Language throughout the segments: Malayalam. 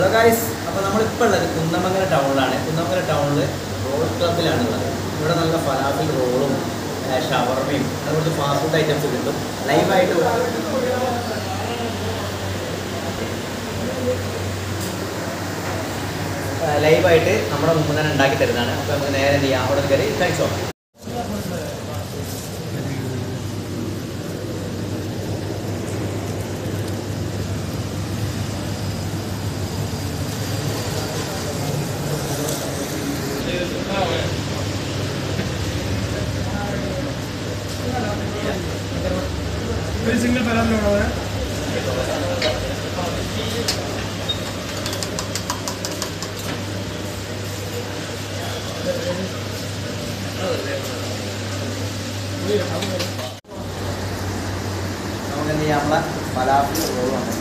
ഹലോ ഗായ്സ് അപ്പോൾ നമ്മളിപ്പോൾ ഉള്ളത് കുന്നമംഗലം ടൗണിലാണ് കുന്നമംഗലം ടൗണിൽ റോൾ ക്ലബിലാണ് ഉള്ളത് ഇവിടെ നല്ല ഫലാഫിൽ റോളും ഏഹ് ഷവർമയും അതുപോലെ ഫാസ്റ്റ് ഫുഡ് ഐറ്റംസ് കിട്ടും ലൈവായിട്ട് ലൈവായിട്ട് നമ്മുടെ മുമ്പ് തന്നെ ഉണ്ടാക്കി തരുന്നതാണ് അപ്പോൾ നമുക്ക് നേരെ എന്ത് ചെയ്യാം അവിടെ കയറി കഴിച്ചോ ഒരു സിംഗിൾ പരാതിലാണോ നമുക്ക് എന്ത് ചെയ്യാം നമ്മളെ ഫലാഫിൽ റോളാണ്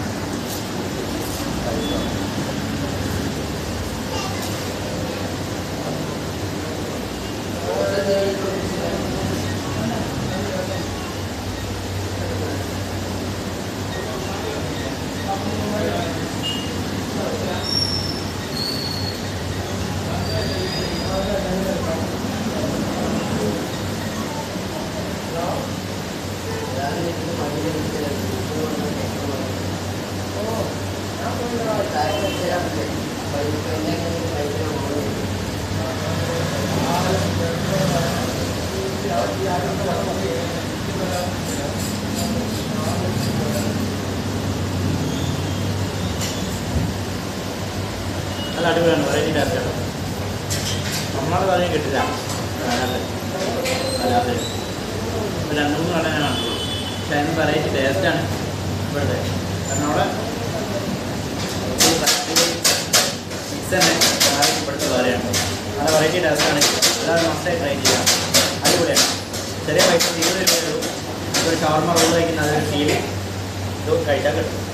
നല്ല അടിപൊളിയാണ് വെറൈറ്റി ടേസ്റ്റാണ് നമ്മളോട് കാര്യം കിട്ടില്ല വരാതെ വരാതെ ഒരു രണ്ട് മൂന്ന് കട ഞാൻ കണ്ടുള്ളൂ പക്ഷേ അതിന് വെറൈറ്റി ടേസ്റ്റാണ് ഇവിടുത്തെ കാരണം അവിടെ മിക്സ് തന്നെ വേറെ ഇവിടുത്തെ വേറെയാണ് നല്ല വെറൈറ്റി ടേസ്റ്റാണ് എല്ലാവരും മസ്റ്റായി ട്രൈ ചെയ്യാം അടിപൊളിയാണ് ചെറിയ പൈസ ഇരുപത് രൂപയുള്ളൂ ഒരു ഷവർമ റോൾ കഴിക്കുന്ന അതൊരു ഫീല് ഇത് കഴിച്ചാൽ കിട്ടും